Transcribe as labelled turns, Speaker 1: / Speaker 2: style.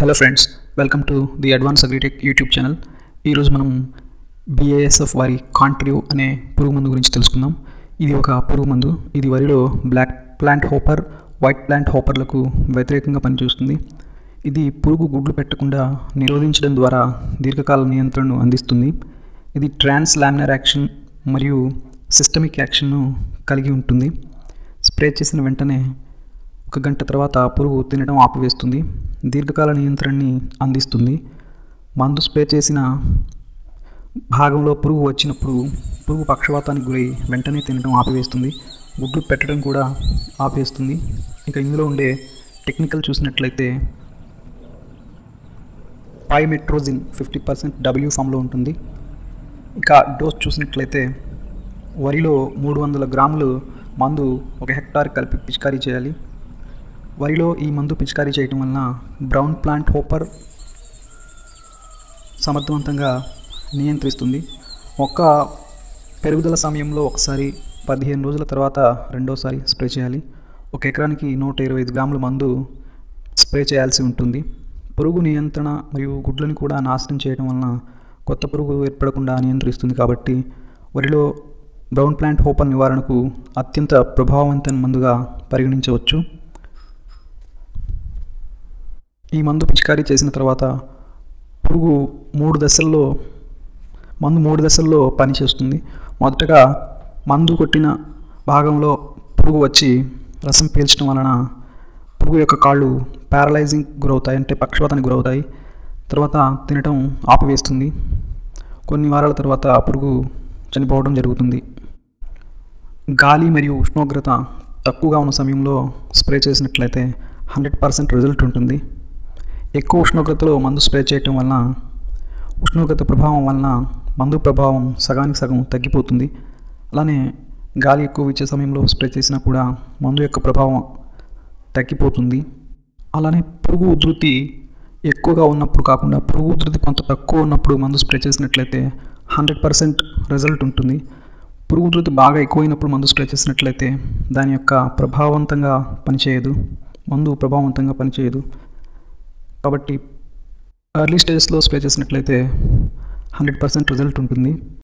Speaker 1: hello friends welcome to the advance agritech YouTube channel ఈరోజు మనం BASF వారి కాంట్రియో అనే పురుగు మందు గురించి తెలుసుకుందాం ఇది ఒక పురుగు మందు ఇది వరిలో black plant hopper white plant హోపర్లకు వ్యతిరేకంగా పనిచేస్తుంది ఇది పురుగు గుడ్లు పెట్టకుండా నిరోధించడం ద్వారా దీర్ఘకాల నియంత్రణను అందిస్తుంది ఇది ట్రాన్స్ లామినర్ యాక్షన్ మరియు సిస్టమిక్ యాక్షన్ను కలిగి ఉంటుంది స్ప్రే చేసిన వెంటనే ఒక గంట తర్వాత పురుగు తినడం ఆపివేస్తుంది దీర్ఘకాల నియంత్రణని అందిస్తుంది మందు స్ప్రే చేసిన భాగంలో పురుగు వచ్చినప్పుడు పురుగు పక్షవాతానికి గురై వెంటనే తినడం ఆపివేస్తుంది గుడ్లు పెట్టడం కూడా ఆపేస్తుంది ఇక ఇందులో ఉండే టెక్నికల్ చూసినట్లయితే పైమెట్రోజిన్ ఫిఫ్టీ పర్సెంట్ డబ్ల్యూ ఫామ్లో ఉంటుంది ఇక డోస్ చూసినట్లయితే వరిలో మూడు వందల గ్రాములు మందు ఒక హెక్టార్ కలిపి పిచికారీ చేయాలి వరిలో ఈ మందు పిచికారీ చేయటం వలన బ్రౌన్ ప్లాంట్ హోపర్ సమర్థవంతంగా నియంత్రిస్తుంది ఒక్క పెరుగుదల సమయంలో ఒకసారి పదిహేను రోజుల తర్వాత రెండోసారి స్ప్రే చేయాలి ఒక ఎకరానికి నూట ఇరవై ఐదు గ్రాముల మందు స్ప్రే చేయాల్సి ఉంటుంది పురుగు నియంత్రణ మరియు గుడ్లను కూడా నాశనం చేయడం వలన కొత్త పురుగు ఏర్పడకుండా నియంత్రిస్తుంది కాబట్టి వరిలో బ్రౌన్ ప్లాంట్ హోపర్ నివారణకు అత్యంత ప్రభావవంతమైన మందుగా పరిగణించవచ్చు ఈ మందు పిచికారీ చేసిన తర్వాత పురుగు మూడు దశల్లో మందు మూడు దశల్లో పనిచేస్తుంది మొదటగా మందు కొట్టిన భాగంలో పురుగు వచ్చి రసం పీల్చడం వలన పురుగు యొక్క కాళ్ళు పారలైజింగ్ గురవుతాయి అంటే పక్షపాతానికి గురవుతాయి తర్వాత తినటం ఆపివేస్తుంది కొన్ని వారాల తర్వాత పురుగు చనిపోవడం జరుగుతుంది గాలి మరియు ఉష్ణోగ్రత తక్కువగా ఉన్న సమయంలో స్ప్రే చేసినట్లయితే హండ్రెడ్ పర్సెంట్ రిజల్ట్ ఉంటుంది ఎక్కువ ఉష్ణోగ్రతలో మందు స్ప్రే చేయటం వలన ఉష్ణోగ్రత ప్రభావం వలన మందు ప్రభావం సగానికి సగం తగ్గిపోతుంది అలానే గాలి ఎక్కువ ఇచ్చే సమయంలో స్ప్రే చేసినా కూడా మందు యొక్క ప్రభావం తగ్గిపోతుంది అలానే పురుగు ఉధృతి ఎక్కువగా ఉన్నప్పుడు కాకుండా పురుగు ఉధృతి కొంత తక్కువ ఉన్నప్పుడు మందు స్ప్రే చేసినట్లయితే హండ్రెడ్ పర్సెంట్ రిజల్ట్ ఉంటుంది పురుగు ఉధృతి బాగా ఎక్కువైనప్పుడు మందు స్ప్రే చేసినట్లయితే దాని యొక్క ప్రభావవంతంగా పనిచేయదు మందు ప్రభావవంతంగా పనిచేయదు కాబట్టి ఎర్లీ స్టేజెస్లో స్ప్రే చేసినట్లయితే హండ్రెడ్ పర్సెంట్ రిజల్ట్ ఉంటుంది